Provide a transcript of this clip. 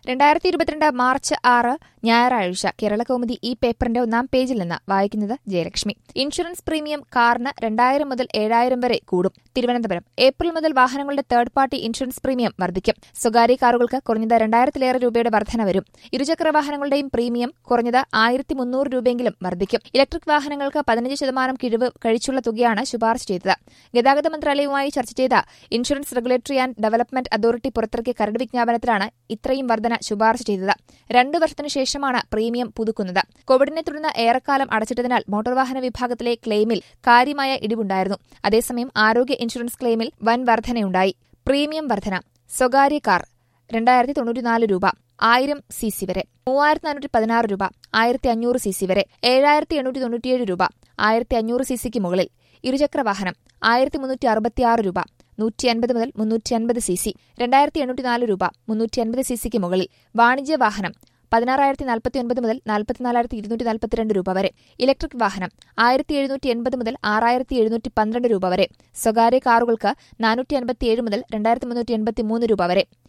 രണ്ടായിരത്തി ഇരുപത്തിരണ്ട് മാർച്ച് ആറ് ഞായറാഴ്ച കേരളകൗമുദി ഈ പേപ്പറിന്റെ ഒന്നാം പേജിൽ നിന്ന് വായിക്കുന്നത് ജയലക്ഷ്മി ഇൻഷുറൻസ് പ്രീമിയം കാറിന് രണ്ടായിരം മുതൽ ഏഴായിരം വരെ കൂടും തിരുവനന്തപുരം ഏപ്രിൽ മുതൽ വാഹനങ്ങളുടെ തേർഡ് പാർട്ടി ഇൻഷുറൻസ് പ്രീമിയം വർദ്ധിക്കും സ്വകാര്യ കാറുകൾക്ക് കുറഞ്ഞത് രണ്ടായിരത്തിലേറെ രൂപയുടെ വർധന വരും ഇരുചക്ര വാഹനങ്ങളുടെയും പ്രീമിയം കുറഞ്ഞത് ആയിരത്തി മുന്നൂറ് രൂപയെങ്കിലും വർദ്ധിക്കും ഇലക്ട്രിക് വാഹനങ്ങൾക്ക് പതിനഞ്ച് ശതമാനം കിഴിവ് കഴിച്ചുള്ള തുകയാണ് ശുപാർശ ചെയ്തത് ഗതാഗത മന്ത്രാലയവുമായി ചർച്ച ചെയ്ത insurance regulatory and development authority പുറത്തിറക്കിയ കരട് വിജ്ഞാപനത്തിലാണ് ഇത്രയും വർധന ശുപാർശ ചെയ്തത് രണ്ടു വർഷത്തിനു ശേഷമാണ് പ്രീമിയം പുതുക്കുന്നത് കോവിഡിനെ തുടർന്ന് ഏറെക്കാലം അടച്ചിട്ടതിനാൽ മോട്ടോർ വാഹന വിഭാഗത്തിലെ ക്ലെയിമിൽ കാര്യമായ ഇടിവുണ്ടായിരുന്നു അതേസമയം ആരോഗ്യ ഇൻഷുറൻസ് ക്ലെയിമിൽ വൻ വർധനയുണ്ടായി പ്രീമിയം വർധന സ്വകാര്യ കാർ രണ്ടായിരത്തി തൊണ്ണൂറ്റിനാല് രൂപ ആയിരം സി സി വരെ മൂവായിരത്തി നാനൂറ്റി പതിനാറ് രൂപ ആയിരത്തി അഞ്ഞൂറ് സി സി വരെ ഏഴായിരത്തി എണ്ണൂറ്റി തൊണ്ണൂറ്റിയേഴ് രൂപ ആയിരത്തി അഞ്ഞൂറ് സി സിക്ക് മുകളിൽ ഇരുചക്ര വാഹനം ആയിരത്തി മുന്നൂറ്റി അറുപത്തിയാറ് രൂപ നൂറ്റി അൻപത് മുതൽ മുന്നൂറ്റി അൻപത് സി സി രണ്ടായിരത്തി എണ്ണൂറ്റി നാല് രൂപ മുന്നൂറ്റി അൻപത് സി സിക്ക് മുകളിൽ വാണിജ്യ വാഹനം പതിനാറായിരത്തി നാൽപ്പത്തി ഒൻപത് മുതൽ നാൽപ്പത്തിനാലായിരത്തി ഇരുന്നൂറ്റി നാൽപ്പത്തിരണ്ട് രൂപ വരെ ഇലക്ട്രിക് വാഹനം ആയിരത്തി എഴുന്നൂറ്റി എൺപത് മുതൽ ആറായിരത്തി എഴുന്നൂറ്റി പന്ത്രണ്ട് രൂപ വരെ സ്വകാര്യ കാറുകൾക്ക് നാനൂറ്റി അൻപത്തിയേഴ് മുതൽ രണ്ടായിരത്തി മുന്നൂറ്റി എൺപത്തി മൂന്ന് രൂപ വരെ